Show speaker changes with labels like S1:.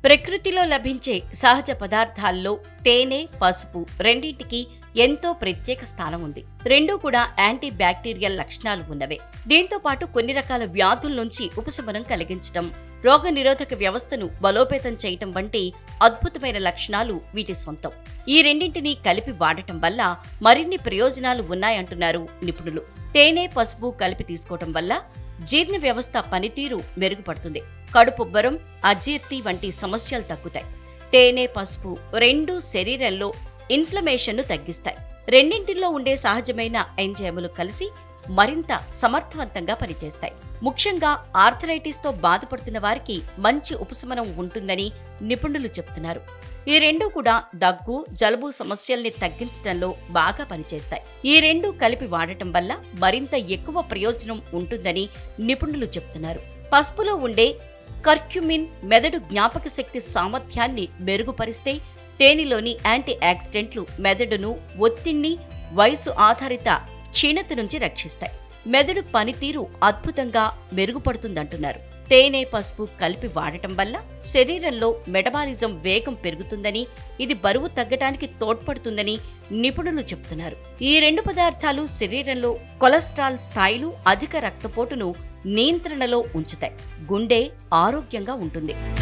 S1: ప్రకృతిలో లభించే సహజ పదార్థాల్లో తేనె పసుపు రెండింటికి ఎంతో ప్రత్యేక స్థానం ఉంది రెండూ కూడా యాంటీ బ్యాక్టీరియల్ లక్షణాలు ఉన్నవే దీంతో పాటు కొన్ని రకాల వ్యాధుల నుంచి ఉపశమనం కలిగించటం రోగ నిరోధక వ్యవస్థను బలోపేతం చేయటం వంటి అద్భుతమైన లక్షణాలు వీటి సొంతం ఈ రెండింటినీ కలిపి వాడటం వల్ల మరిన్ని ప్రయోజనాలు ఉన్నాయంటున్నారు నిపుణులు తేనె పసుపు కలిపి తీసుకోవటం వల్ల జీర్ణ వ్యవస్థ పనితీరు మెరుగుపడుతుంది కడుపుబ్బరం అజీర్తి వంటి సమస్యలు తగ్గుతాయి తేనె పసుపు రెండు శరీరంలో ఇన్ఫ్లమేషన్ను తగ్గిస్తాయి రెండింటిలో ఉండే సహజమైన ఎంజైములు కలిసి మరింత సమర్థవంతంగా పనిచేస్తాయి ముఖ్యంగా ఆర్థరైటిస్తో బాధపడుతున్న వారికి మంచి ఉపశమనం ఉంటుందని నిపుణులు చెప్తున్నారు ఈ రెండు కూడా దగ్గు జలుబు సమస్యల్ని తగ్గించడంలో బాగా పనిచేస్తాయి ఈ రెండు కలిపి వాడటం వల్ల మరింత ఎక్కువ ప్రయోజనం ఉంటుందని నిపుణులు చెప్తున్నారు పసుపులో ఉండే కర్క్యుమిన్ మెదడు జ్ఞాపక శక్తి సామర్థ్యాన్ని మెరుగుపరిస్తే తేనెలోని యాంటీ ఆక్సిడెంట్లు మెదడును ఒత్తిడిని వయసు ఆధారిత క్షీణత నుంచి రక్షిస్తాయి మెదడు పనితీరు అద్భుతంగా మెరుగుపడుతుందంటున్నారు తేనె పసుపు కలిపి వాడటం వల్ల శరీరంలో మెటబాలిజం వేగం పెరుగుతుందని ఇది బరువు తగ్గడానికి తోడ్పడుతుందని నిపుణులు చెబుతున్నారు ఈ రెండు పదార్థాలు శరీరంలో కొలెస్ట్రాల్ స్థాయిలు అధిక రక్తపోటును నియంత్రణలో ఉంచుతాయి గుండె ఆరోగ్యంగా ఉంటుంది